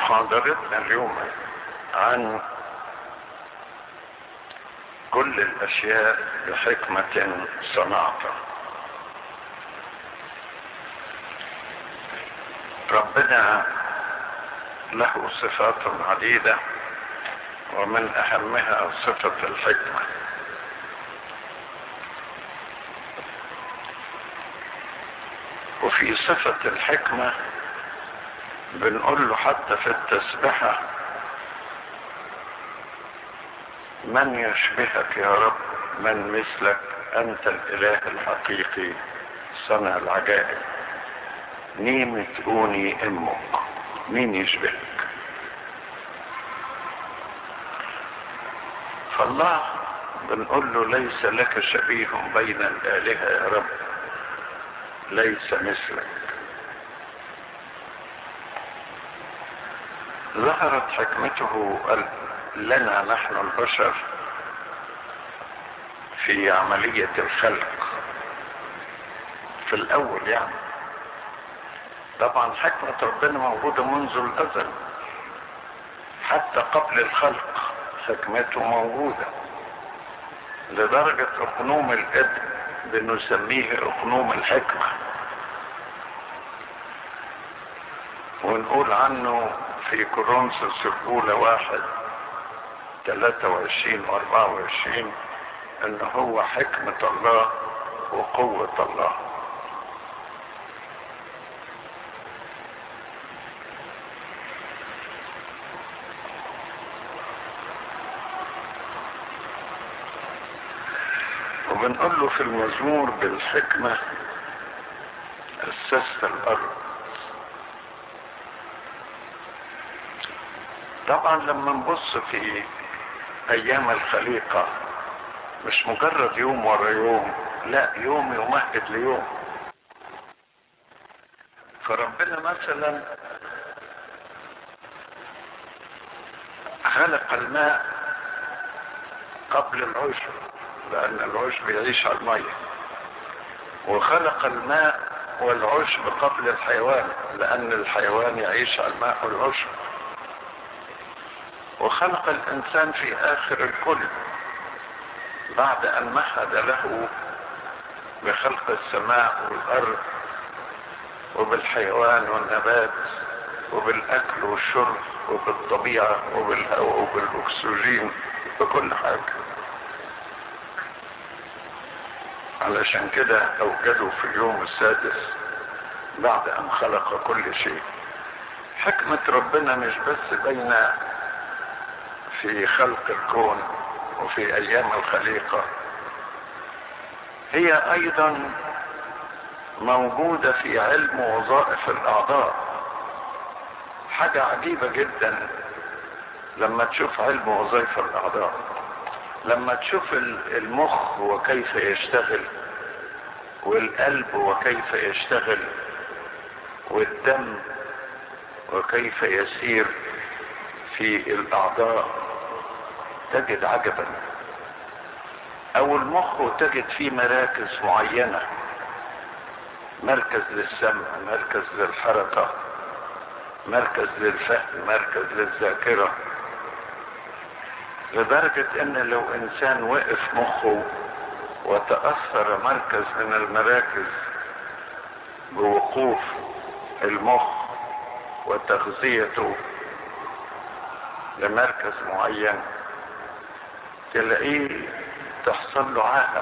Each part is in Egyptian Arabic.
محاضرتنا اليوم عن كل الاشياء بحكمة صنعتها ربنا له صفات عديدة ومن اهمها صفة الحكمة وفي صفة الحكمة بنقول له حتى في التسبحة من يشبهك يا رب من مثلك انت الاله الحقيقي صنع العجائب نيمة اوني امك مين يشبهك فالله بنقول له ليس لك شبيه بين الالهة يا رب ليس مثلك ظهرت حكمته لنا نحن البشر في عملية الخلق في الاول يعني طبعا حكمة ربنا موجودة منذ الازل حتى قبل الخلق حكمته موجودة لدرجة اقنوم الابن بنسميه اقنوم الحكمة ونقول عنه في كورنثوس الاولى واحد 23 و 24 ان هو حكمة الله وقوة الله وبنقول له في المزمور بالحكمة أسست الأرض طبعا لما نبص في أيام الخليقة مش مجرد يوم ورا يوم لا يوم يمهد ليوم فربنا مثلا خلق الماء قبل العشب لأن العشب يعيش على المية وخلق الماء والعشب قبل الحيوان لأن الحيوان يعيش على الماء والعشب وخلق الإنسان في آخر الكل بعد أن مهد له بخلق السماء والأرض وبالحيوان والنبات وبالأكل والشرب وبالطبيعة وبالهواء وبالأكسجين بكل حاجة علشان كده اوجدوا في اليوم السادس بعد ان خلق كل شيء حكمة ربنا مش بس بين في خلق الكون وفي ايام الخليقة هي ايضا موجودة في علم وظائف الاعضاء حاجة عجيبة جدا لما تشوف علم وظائف الاعضاء لما تشوف المخ وكيف يشتغل والقلب وكيف يشتغل والدم وكيف يسير في الاعضاء تجد عجبا او المخ تجد فيه مراكز معينة مركز للسمع مركز للحركة مركز للفهم مركز للذاكرة لدرجة ان لو انسان وقف مخه وتأثر مركز من المراكز بوقوف المخ وتغذيته لمركز معين تلاقيه تحصل له عاهة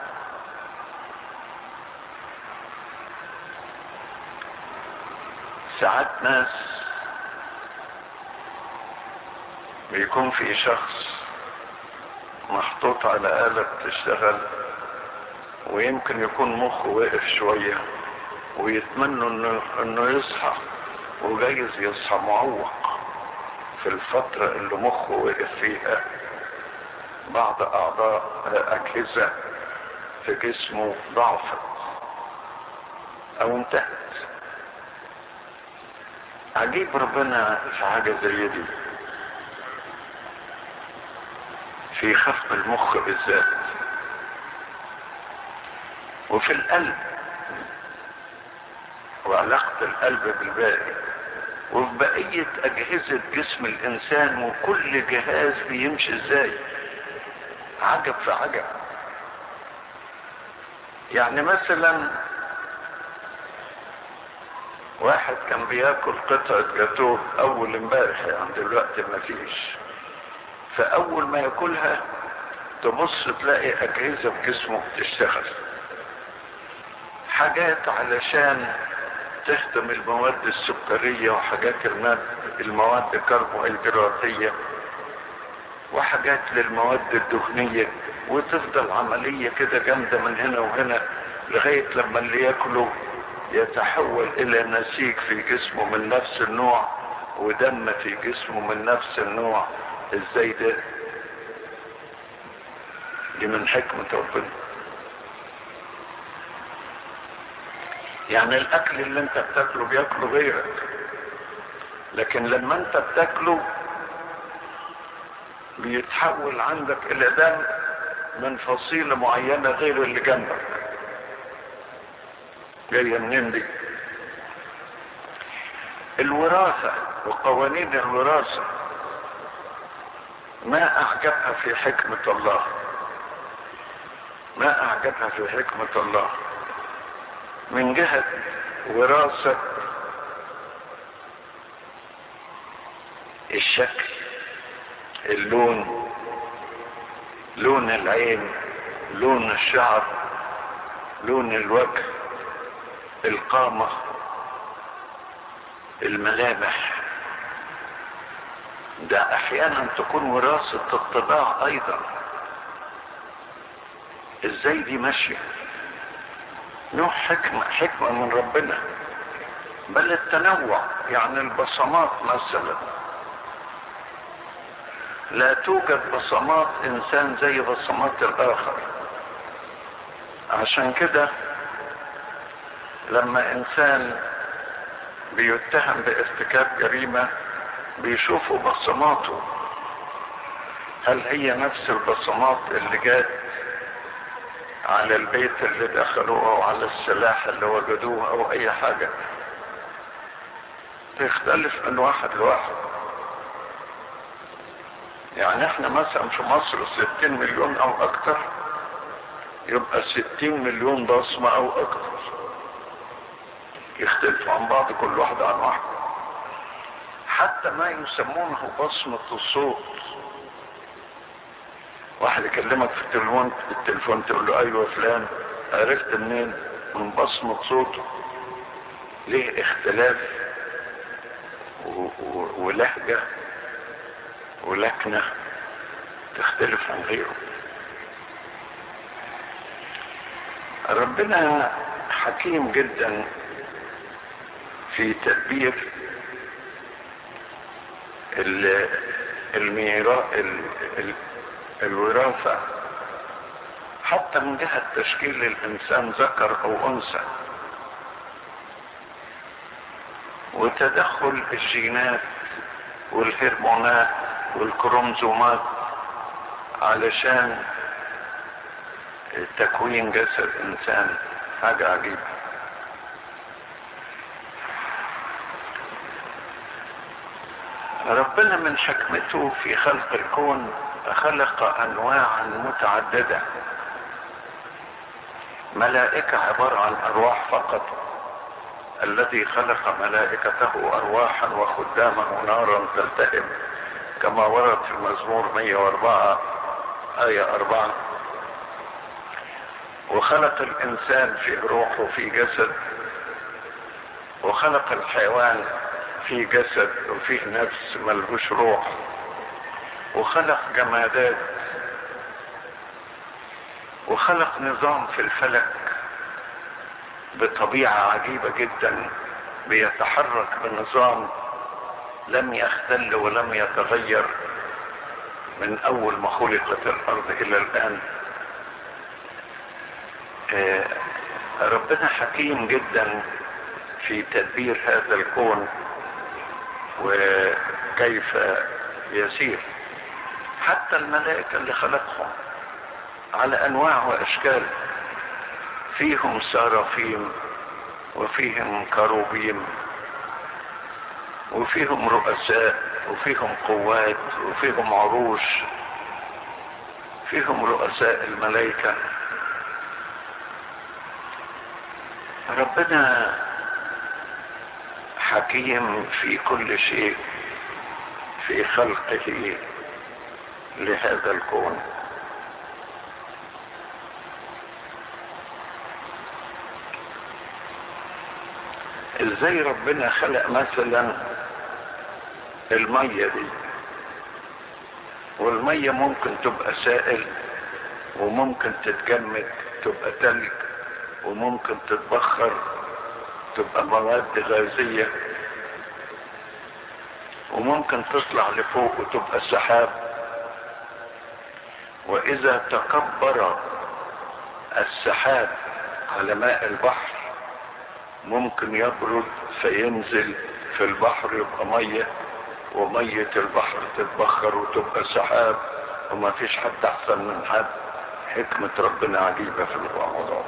ساعات ناس بيكون في شخص محطوط على آلة تشتغل ويمكن يكون مخه واقف شوية ويتمنوا انه, انه يصحى وجايز يصحى معوق في الفترة اللي مخه وقف فيها بعض اعضاء اجهزة في جسمه ضعفت او انتهت عجيب ربنا في حاجة زي دي في خفق المخ بالذات وفي القلب وعلاقة القلب بالباقي وفي بقية أجهزة جسم الإنسان وكل جهاز بيمشي إزاي عجب في عجب يعني مثلا واحد كان بياكل قطعة جاتوه أول امبارح يعني دلوقتي ما فيش فأول ما ياكلها تبص تلاقي أجهزة في جسمه بتشتغل حاجات علشان تهضم المواد السكرية وحاجات الماد المواد الكربوهيدراتية وحاجات للمواد الدهنية وتفضل عملية كده جامدة من هنا وهنا لغاية لما اللي ياكله يتحول إلى نسيج في جسمه من نفس النوع ودم في جسمه من نفس النوع ازاي ده دي من حكمة ربنا يعني الاكل اللي انت بتاكله بياكله غيرك لكن لما انت بتاكله بيتحول عندك الى دم من فصيلة معينة غير اللي جنبك جاية منين دي الوراثة وقوانين الوراثة ما اعجبها في حكمة الله ما اعجبها في حكمة الله من جهة وراثة الشكل اللون لون العين لون الشعر لون الوجه القامة الملامح ده احيانا تكون وراثة الطباع ايضا ازاي دي ماشية نوع حكمة حكمة من ربنا بل التنوع يعني البصمات مثلا لا توجد بصمات انسان زي بصمات الاخر عشان كده لما انسان بيتهم بارتكاب جريمة بيشوفوا بصماته هل هي نفس البصمات اللي جات على البيت اللي دخلوه او على السلاح اللي وجدوه او اي حاجة تختلف من واحد لواحد يعني احنا مثلا في مصر ستين مليون او اكتر يبقى ستين مليون بصمة او اكتر يختلفوا عن بعض كل واحد عن واحد حتى ما يسمونه بصمة الصوت واحد يكلمك في التليفون التليفون تقول له ايوه فلان عرفت منين من بصمة صوته ليه اختلاف و- و- ولهجة ولكنة تختلف عن غيره ربنا حكيم جدا في تدبير ال- الميرا ال- ال- الوراثة حتى من جهة تشكيل الإنسان ذكر أو أنثى وتدخل الجينات والهرمونات والكروموزومات علشان تكوين جسد إنسان حاجة عجيبة ربنا من حكمته في خلق الكون خلق انواعا متعددة ملائكة عبارة عن ارواح فقط الذي خلق ملائكته ارواحا وخدامه نارا تلتهب كما ورد في المزمور 104 آية 4 وخلق الانسان في روح وفي جسد وخلق الحيوان في جسد وفيه نفس ملهوش روح وخلق جمادات وخلق نظام في الفلك بطبيعة عجيبة جدا بيتحرك بنظام لم يختل ولم يتغير من اول ما خلقت الارض الى الان آه، ربنا حكيم جدا في تدبير هذا الكون وكيف يسير حتى الملائكة اللي خلقهم على انواع واشكال فيهم سرافيم وفيهم كروبيم وفيهم رؤساء وفيهم قوات وفيهم عروش فيهم رؤساء الملائكة ربنا حكيم في كل شيء في خلقه لهذا الكون ازاي ربنا خلق مثلا المية دي والمية ممكن تبقى سائل وممكن تتجمد تبقى تلج وممكن تتبخر تبقى مواد غازية وممكن تطلع لفوق وتبقى سحاب واذا تكبر السحاب على ماء البحر ممكن يبرد فينزل في البحر يبقى ميه ومية البحر تتبخر وتبقى سحاب وما فيش حد احسن من حد حكمة ربنا عجيبة في الموضوع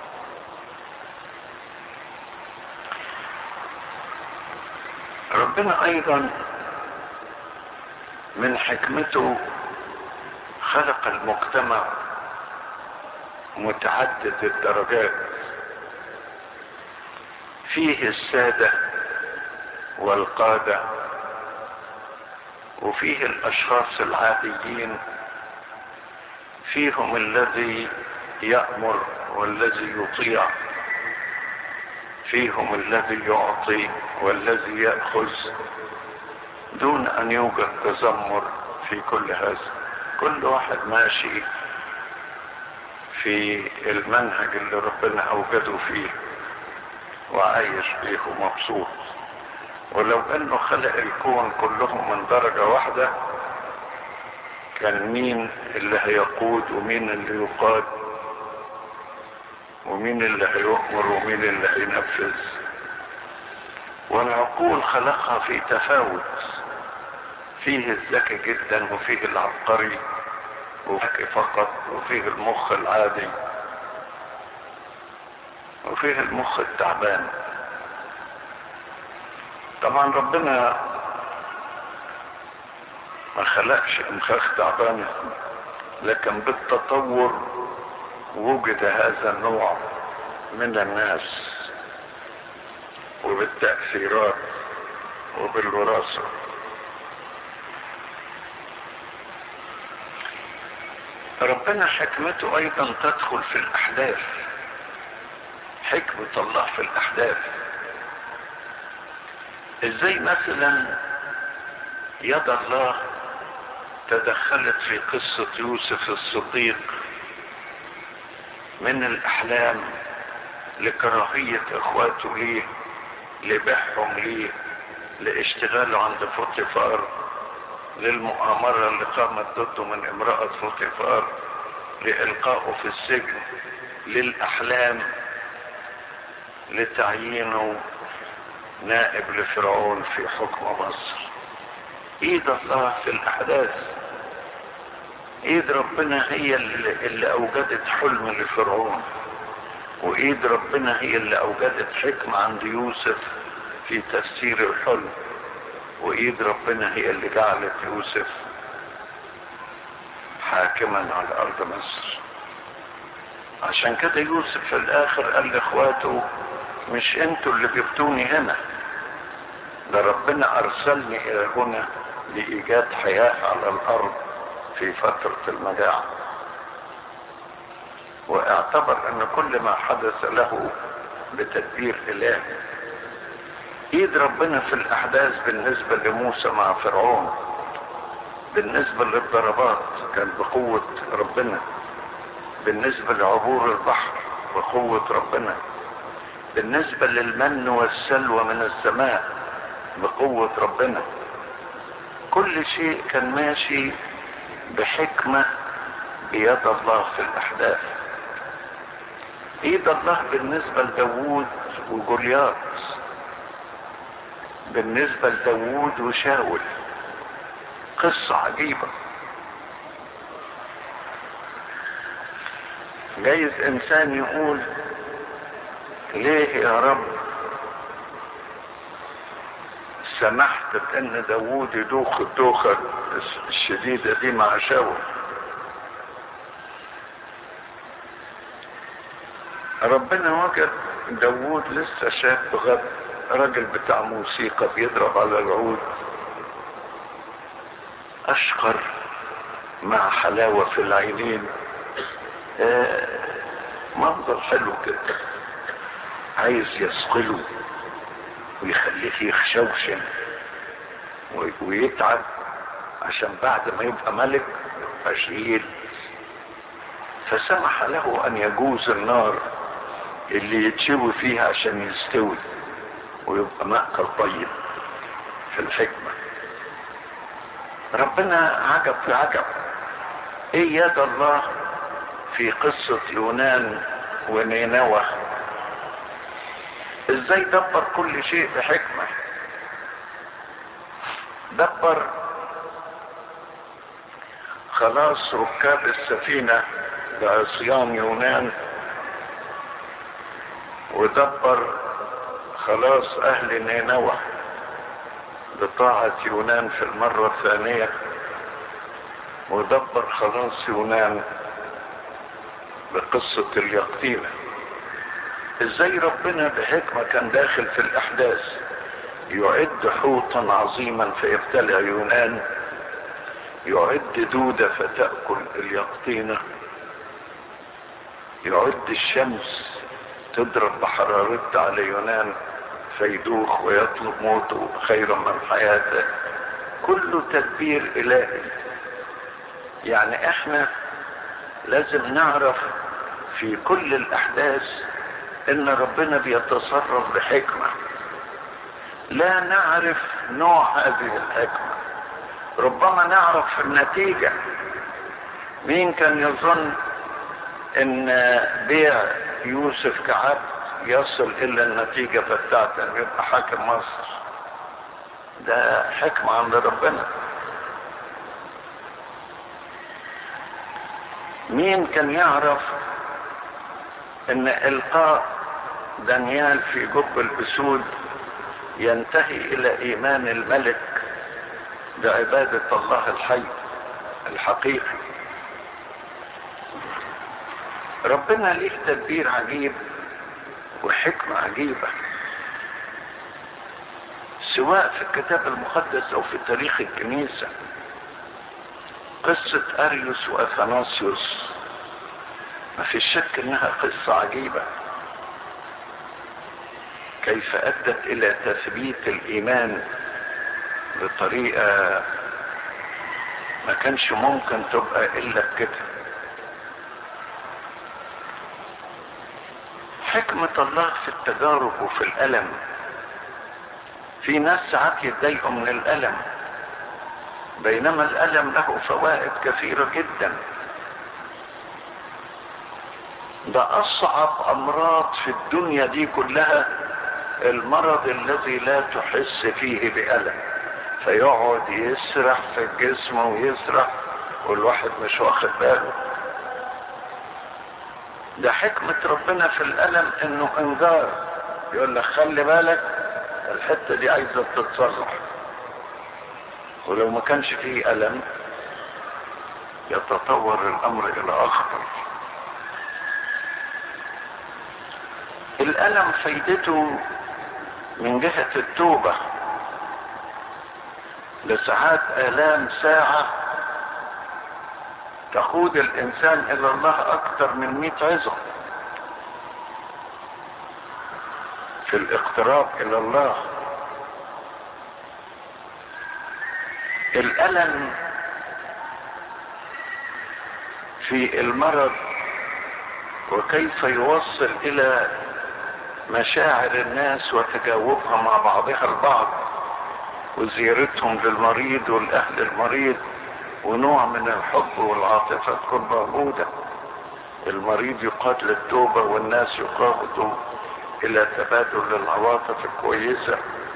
ربنا ايضا من حكمته خلق المجتمع متعدد الدرجات فيه السادة والقادة وفيه الاشخاص العاديين فيهم الذي يأمر والذي يطيع فيهم الذي يعطي والذي يأخذ دون ان يوجد تذمر في كل هذا كل واحد ماشي في المنهج اللي ربنا اوجده فيه وعايش فيه ومبسوط ولو انه خلق الكون كلهم من درجة واحدة كان مين اللي هيقود ومين اللي يقاد ومين اللي هيؤمر ومين اللي هينفذ والعقول خلقها في تفاوت فيه الذكي جدا وفيه العبقري وذكي فقط وفيه المخ العادي وفيه المخ التعبان طبعا ربنا ما خلقش مخاخ تعبان لكن بالتطور وجد هذا النوع من الناس وبالتأثيرات وبالوراثة ربنا حكمته ايضا تدخل في الاحداث حكمة الله في الاحداث ازاي مثلا يد الله تدخلت في قصة يوسف الصديق من الاحلام لكراهية اخواته ليه لبيعهم ليه لاشتغاله عند فوتيفار للمؤامرة اللي قامت ضده من امرأة فوتيفار لإلقائه في السجن للأحلام لتعيينه نائب لفرعون في حكم مصر ايد الله في الاحداث ايد ربنا هي اللي, اللي اوجدت حلم لفرعون وايد ربنا هي اللي اوجدت حكمة عند يوسف في تفسير الحلم وايد ربنا هي اللي جعلت يوسف حاكما على ارض مصر عشان كده يوسف في الاخر قال لاخواته مش انتوا اللي جبتوني هنا ده ربنا ارسلني الى هنا لايجاد حياة على الارض في فترة المجاعة واعتبر ان كل ما حدث له بتدبير الهي ايد ربنا في الاحداث بالنسبة لموسى مع فرعون بالنسبة للضربات كان بقوة ربنا بالنسبة لعبور البحر بقوة ربنا بالنسبة للمن والسلوى من السماء بقوة ربنا كل شيء كان ماشي بحكمة بيد الله في الأحداث ايد الله بالنسبة لداوود وجوليات بالنسبة لداوود وشاول قصة عجيبة جايز انسان يقول ليه يا رب سمحت بان داوود يدوخ الدوخة الشديدة دي مع شاول ربنا وجد داوود لسه شاب غب راجل بتاع موسيقى بيضرب على العود اشقر مع حلاوة في العينين آه منظر حلو كده عايز يثقله ويخليه يخشوشن ويتعب عشان بعد ما يبقى ملك يبقى شهيد فسمح له ان يجوز النار اللي يتشوي فيها عشان يستوي ويبقى مأكل طيب في الحكمة ربنا عجب في عجب ايه يد الله في قصة يونان ونينوى ازاي دبر كل شيء بحكمة دبر خلاص ركاب السفينة بعصيان يونان ودبر خلاص اهل نينوى بطاعة يونان في المرة الثانية ودبر خلاص يونان بقصة اليقطينة ازاي ربنا بحكمة كان داخل في الاحداث يعد حوتا عظيما فيبتلع يونان يعد دودة فتأكل اليقطينة يعد الشمس تضرب بحرارتها على يونان فيدوخ ويطلب موته خيرا من حياته كله تدبير الهي يعني احنا لازم نعرف في كل الاحداث ان ربنا بيتصرف بحكمة لا نعرف نوع هذه الحكمة ربما نعرف النتيجة مين كان يظن ان بيع يوسف كعبد يصل الى النتيجة بتاعته انه يبقى حاكم مصر ده حكمة عند ربنا مين كان يعرف ان القاء دانيال في جب الاسود ينتهي الى ايمان الملك بعبادة الله الحي الحقيقي ربنا ليه تدبير عجيب وحكمة عجيبة سواء في الكتاب المقدس او في تاريخ الكنيسة قصة اريوس واثناسيوس ما في شك انها قصة عجيبة كيف ادت الى تثبيت الايمان بطريقة ما كانش ممكن تبقى الا كده حكمة الله في التجارب وفي الألم في ناس ساعات يتضايقوا من الألم بينما الألم له فوائد كثيرة جدا ده أصعب أمراض في الدنيا دي كلها المرض الذي لا تحس فيه بألم فيقعد يسرح في الجسم ويسرح والواحد مش واخد باله ده حكمة ربنا في الألم انه انذار يقول لك خلي بالك الحتة دي عايزة تتصلح ولو ما كانش فيه ألم يتطور الأمر إلى أخطر الألم فايدته من جهة التوبة لساعات آلام ساعة تقود الإنسان إلى الله أكثر من مئة عظة في الاقتراب إلى الله الألم في المرض وكيف يوصل إلى مشاعر الناس وتجاوبها مع بعضها البعض وزيارتهم للمريض والأهل المريض ونوع من الحب والعاطفة تكون موجودة المريض يقاد للتوبة والناس يقادوا إلى تبادل العواطف الكويسة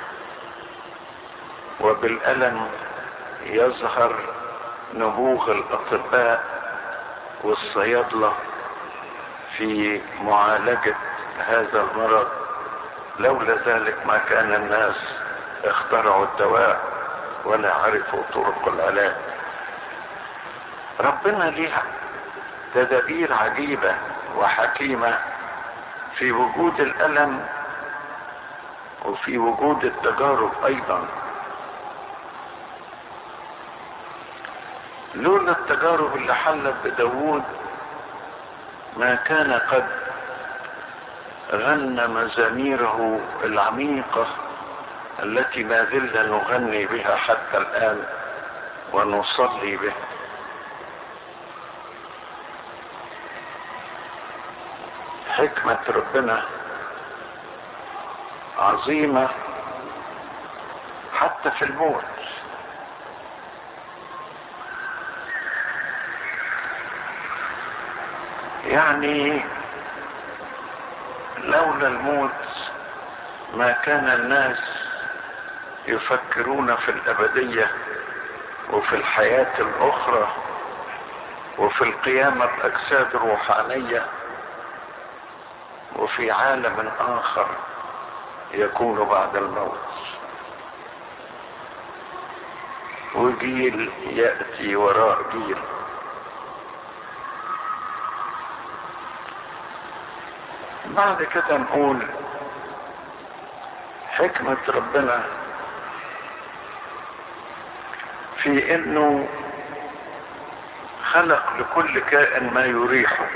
وبالألم يظهر نبوغ الأطباء والصيادلة في معالجة هذا المرض لولا ذلك ما كان الناس اخترعوا الدواء ولا عرفوا طرق العلاج ربنا ليها تدابير عجيبة وحكيمة في وجود الألم وفي وجود التجارب أيضا لولا التجارب اللي حلت بداوود ما كان قد غنى مزاميره العميقة التي ما زلنا نغني بها حتى الآن ونصلي بها حكمة ربنا عظيمة حتى في الموت يعني لولا الموت ما كان الناس يفكرون في الأبدية وفي الحياة الأخرى وفي القيامة بأجساد روحانية وفي عالم آخر يكون بعد الموت وجيل يأتي وراء جيل بعد كده نقول حكمة ربنا في انه خلق لكل كائن ما يريحه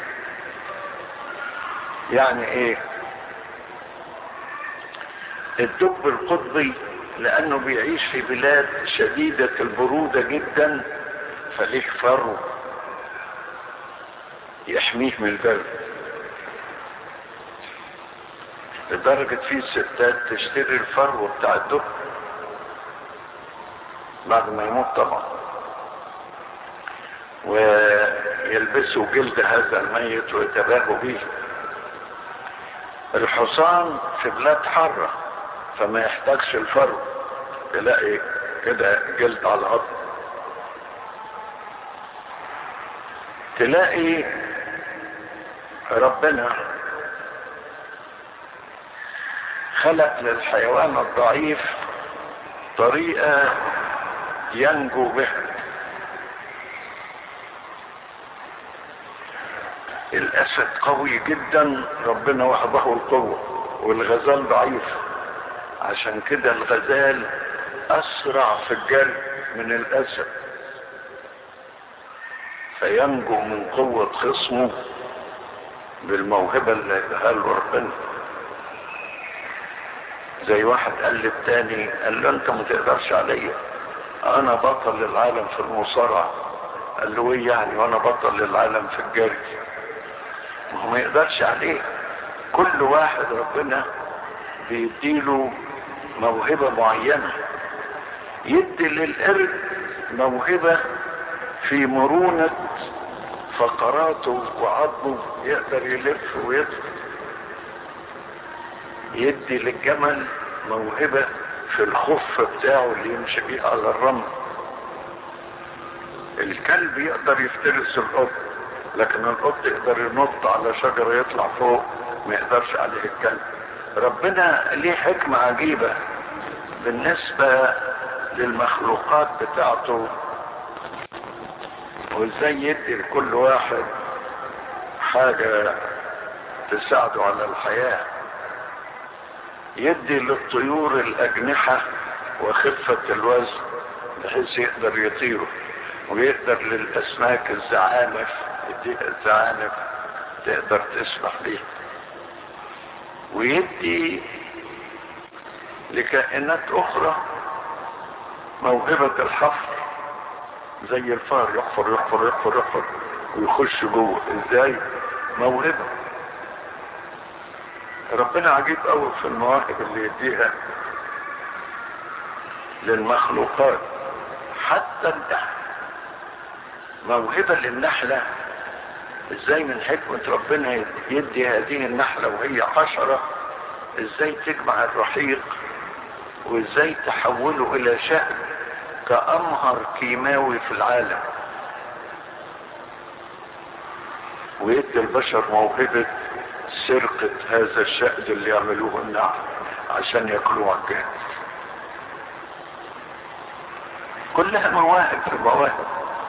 يعني ايه الدب القطبي لانه بيعيش في بلاد شديدة البرودة جدا فليه فرو يحميه من البرد لدرجة في ستات تشتري الفرو بتاع الدب بعد ما يموت طبعا ويلبسوا جلد هذا الميت ويتباهوا به الحصان في بلاد حارة فما يحتاجش الفرو تلاقي كده جلد على العظم تلاقي ربنا خلق للحيوان الضعيف طريقة ينجو بها الاسد قوي جدا ربنا وهبه القوة والغزال ضعيف عشان كده الغزال اسرع في الجري من الاسد فينجو من قوة خصمه بالموهبة اللي اداها له ربنا زي واحد قال للتاني قال له انت ما تقدرش عليا انا بطل للعالم في المصارعة قال له ايه يعني وانا بطل للعالم في الجري ما هو ما يقدرش عليه كل واحد ربنا بيديله موهبة معينة يدي للقرد موهبة في مرونة فقراته وعظمه يقدر يلف ويطفي يدي للجمل موهبة في الخف بتاعه اللي يمشي بيه على الرمل الكلب يقدر يفترس القط لكن القط يقدر ينط على شجرة يطلع فوق ما يقدرش عليه الكلب ربنا ليه حكمة عجيبة بالنسبة للمخلوقات بتاعته وازاي يدي لكل واحد حاجة تساعده على الحياة يدي للطيور الأجنحة وخفة الوزن بحيث يقدر يطيروا ويقدر للأسماك الزعانف يديها الزعانف تقدر تسبح بيها ويدي لكائنات أخرى موهبة الحفر زي الفار يحفر يحفر يحفر يحفر ويخش جوه ازاي موهبة ربنا عجيب قوي في المواهب اللي يديها للمخلوقات حتى النحل موهبة للنحلة ازاي من حكمة ربنا يدي هذه النحلة وهي حشرة ازاي تجمع الرحيق وازاي تحوله الى شهد كأمهر كيماوي في العالم ويدي البشر موهبة سرقة هذا الشهد اللي يعملوه النعم عشان ياكلوه على الجهاز كلها مواهب في مواهب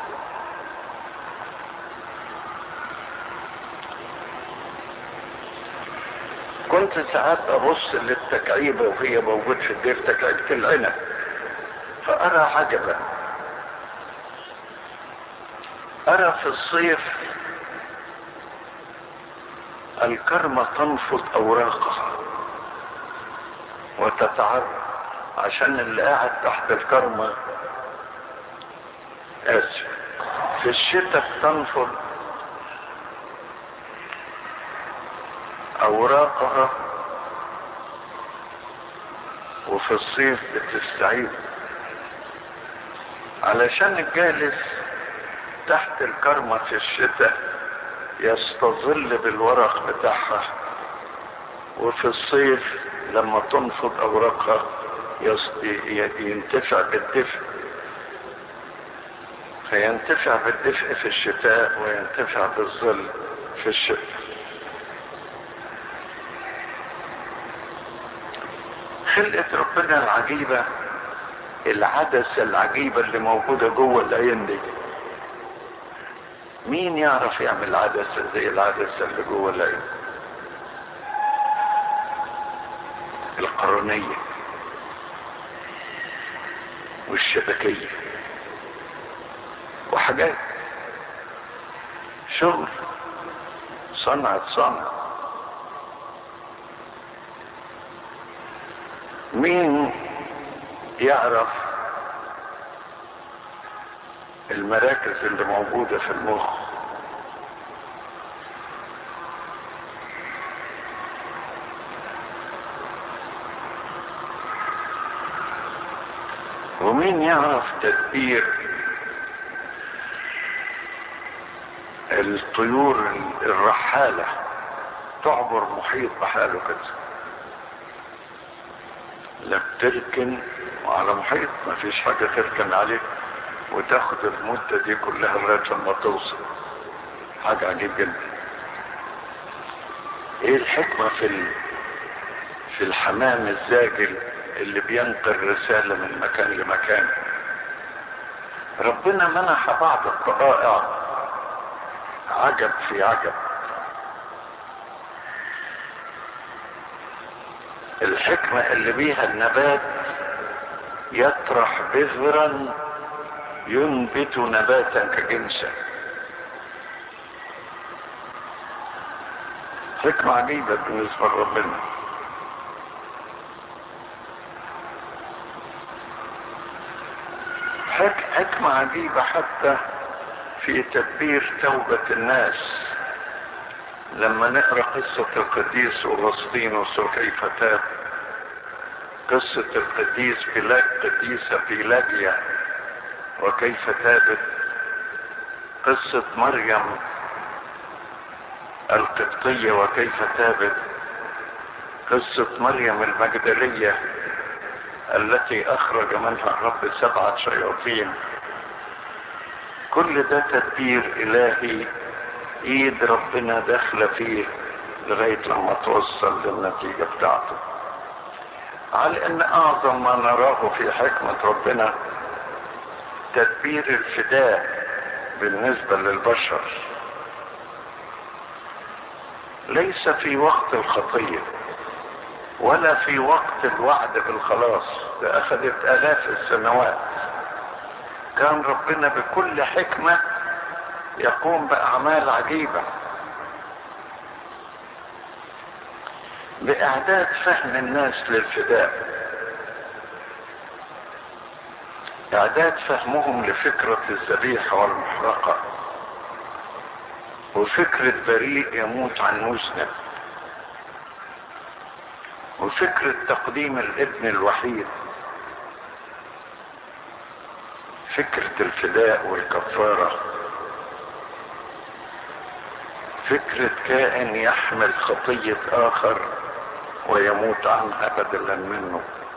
كنت ساعات ابص للتكعيبة وهي موجود في الدير تكعيبة العنب فارى عجبا ارى في الصيف الكرمة تنفض اوراقها وتتعرض عشان اللي قاعد تحت الكرمة اسف في الشتاء بتنفض اوراقها وفي الصيف بتستعيد علشان الجالس تحت الكرمة في الشتاء يستظل بالورق بتاعها وفي الصيف لما تنفض اوراقها ينتفع بالدفء فينتفع بالدفء في الشتاء وينتفع بالظل في الشتاء خلقة ربنا العجيبة العدسة العجيبة اللي موجودة جوه العين دي مين يعرف يعمل عدسة زي العدسة اللي جوه العين القرنية والشبكية وحاجات شغل صنعة صنع مين يعرف المراكز اللي موجودة في المخ ومين يعرف تدبير الطيور الرحالة تعبر محيط بحاله كده لا بتركن وعلى محيط ما فيش حاجة تركن عليه وتاخد المدة دي كلها لغاية ما توصل حاجة عجيب جدا ايه الحكمة في ال... في الحمام الزاجل اللي بينقل رسالة من مكان لمكان ربنا منح بعض الطبائع عجب في عجب الحكمة اللي بيها النبات يطرح بذرا ينبت نباتا كجنسه حكمة عجيبة بالنسبة لربنا حك حكمة عجيبة حتى في تدبير توبة الناس لما نقرأ قصة القديس أغسطينوس وكيف تاب قصة القديس بلاك قديسة بيلاجيا وكيف تابت قصة مريم القبطية وكيف تابت قصة مريم المجدلية التي أخرج منها الرب سبعة شياطين كل ده تدبير إلهي إيد ربنا داخلة فيه لغاية لما توصل للنتيجة بتاعته على أن أعظم ما نراه في حكمة ربنا تدبير الفداء بالنسبة للبشر ليس في وقت الخطية ولا في وقت الوعد بالخلاص ده أخذت آلاف السنوات كان ربنا بكل حكمة يقوم بأعمال عجيبة بإعداد فهم الناس للفداء إعداد فهمهم لفكرة الذبيحة والمحرقة وفكرة بريء يموت عن مذنب وفكرة تقديم الابن الوحيد فكرة الفداء والكفارة فكرة كائن يحمل خطية آخر ويموت عنها بدلا منه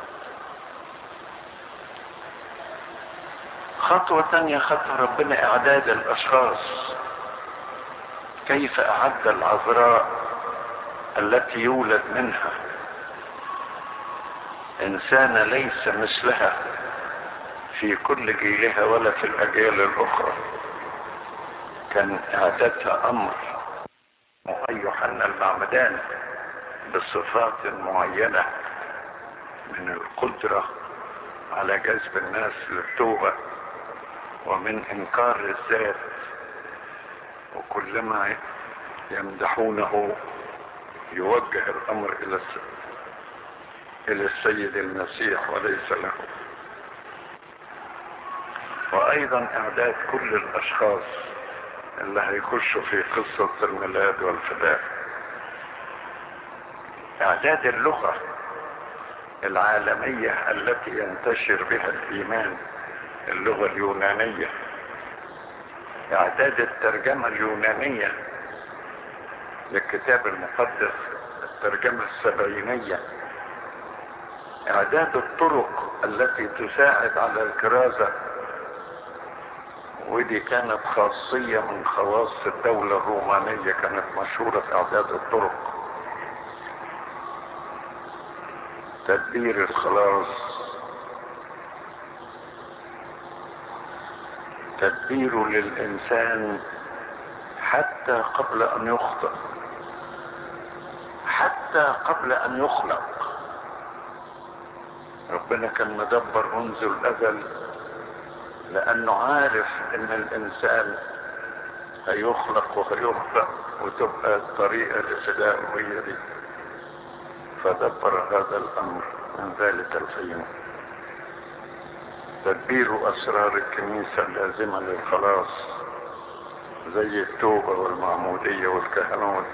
خطوة تانية خطوة ربنا إعداد الأشخاص كيف أعد العذراء التي يولد منها إنسانة ليس مثلها في كل جيلها ولا في الأجيال الأخرى كان اعدادها أمر يوحنا المعمدان بصفات معينة من القدرة على جذب الناس للتوبة ومن إنكار الذات وكلما يمدحونه يوجه الأمر إلى إلى السيد المسيح وليس له وأيضا إعداد كل الأشخاص اللي هيخشوا في قصة الميلاد والفداء اعداد اللغة العالمية التي ينتشر بها الايمان اللغة اليونانية اعداد الترجمة اليونانية للكتاب المقدس الترجمة السبعينية اعداد الطرق التي تساعد على الكرازة ودي كانت خاصية من خواص الدولة الرومانية كانت مشهورة في اعداد الطرق تدبير الخلاص تدبير للإنسان حتى قبل أن يخطئ حتى قبل أن يخلق ربنا كان مدبر منذ الأزل لأنه عارف إن الإنسان هيخلق وهيخلق وتبقى الطريقة لفدائه هي دي فدبر هذا الامر من ذلك الحين تدبير اسرار الكنيسة اللازمة للخلاص زي التوبة والمعمودية والكهنوت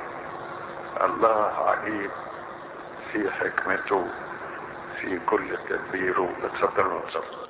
الله عليم في حكمته في كل تدبيره اتفضل واتفضل